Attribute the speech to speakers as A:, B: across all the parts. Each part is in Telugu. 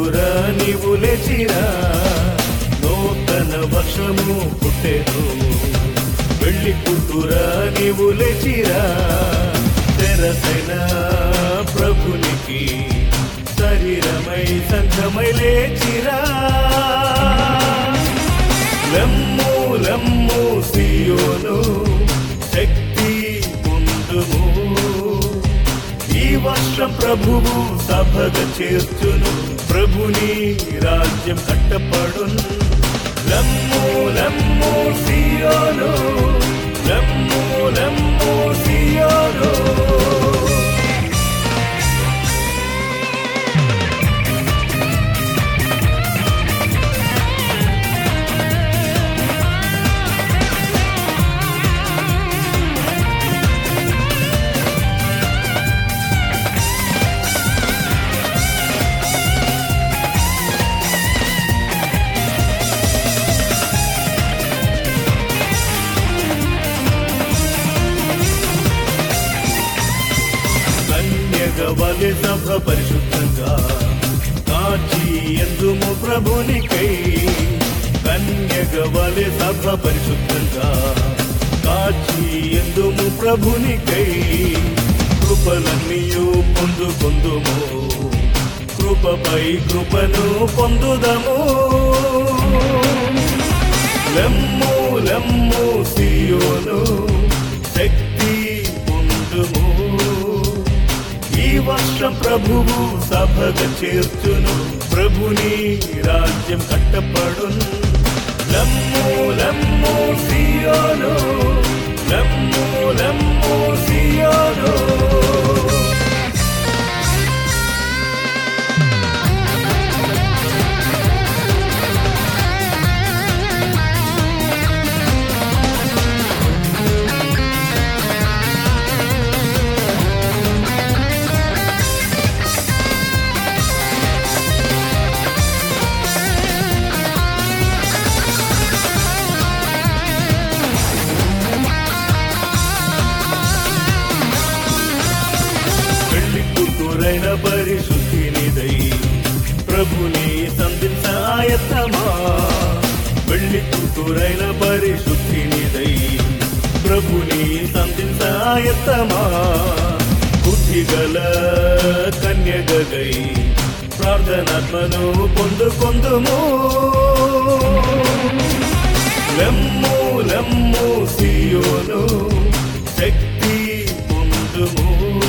A: పుట్టురా నీవు లేచిరా నూతన వర్షము పుట్టెను వెళ్ళి పుట్టురా నీవు లేచిరా తెరసైన ప్రభునికి శరీరమై సంఘమై లేచిరా లెమ్ము లెమ్ము సియోను శక్తి పొందుము ఈ వర్షం ప్రభువు సభగ చేర్చును ప్రభుని రాజ్యం కట్టపడును లెమ్ము లెమ్ము సియోను లెమ్ము లెమ్ము సియోను కన్యగవలి సభ పరిశుద్ధంగా కాచి ఎందుము ప్రభునికై కన్యగవలి సభ పరిశుద్ధంగా కాచి ఎందుము ప్రభునికై కృపలన్నీయు పొందుకొందుము కృపపై కృపను పొందుదము లెమ్ము లెమ్ము సియోను శక్తి పొందుము ఈ వర్షం ప్రభువు సభగ చేర్చును ప్రభుని రాజ్యం కట్టపడును లెమ్ము లెమ్ము సియోను లెమ్ము లెమ్ము సియోను పెళ్లి కూతురైన పరిశుద్ధినిదై ప్రభుని సంధించాయత్తమా పెళ్లి కూతురైన పరిశుద్ధినిదై ప్రభుని సంధించాయత్తమా బుద్ధిగల కన్యగై ప్రార్థనాత్మను పొందుకొందుము లెమ్ము లెమ్ము సియోను శక్తి పొందుము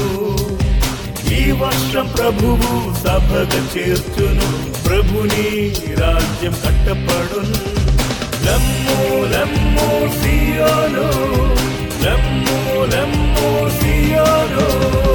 A: ఈ వర్షం ప్రభువు సభగ చేర్చును ప్రభుని రాజ్యం కట్టపడును లెమ్ము లెమ్ము సియోను లెమ్ము లెమ్ము సియోను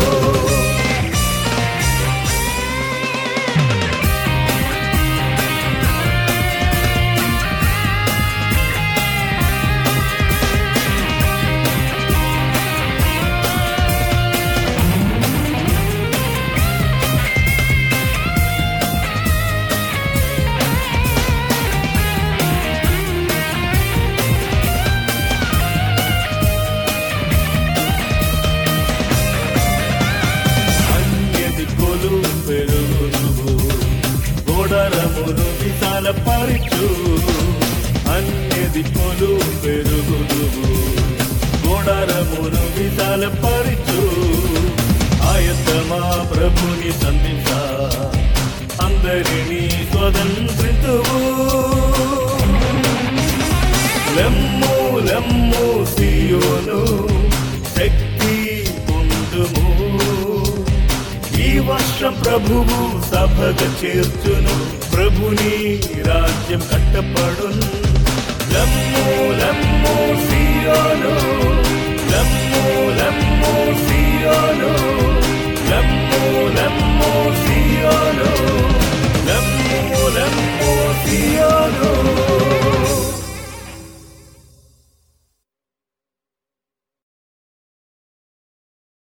A: అన్యది కొలు పెరుగును గోడరమును విశాల పరిచు అన్యది కొలు పెరుగును గోడరమును విశాల పరిచు ఆయతమా ప్రభుని సంధించ అందరినీ స్వతంత్రితువు లెమ్ము లెమ్ము సియోను శక్తి పొందుము ఈ వర్షం ప్రభువు సభగ చేర్చును ప్రభుని రాజ్యం కట్టపడును లెమ్ము లెమ్ము సియోను లెమ్ము లెమ్ము సియోను లెమ్ము లెమ్ము సియోను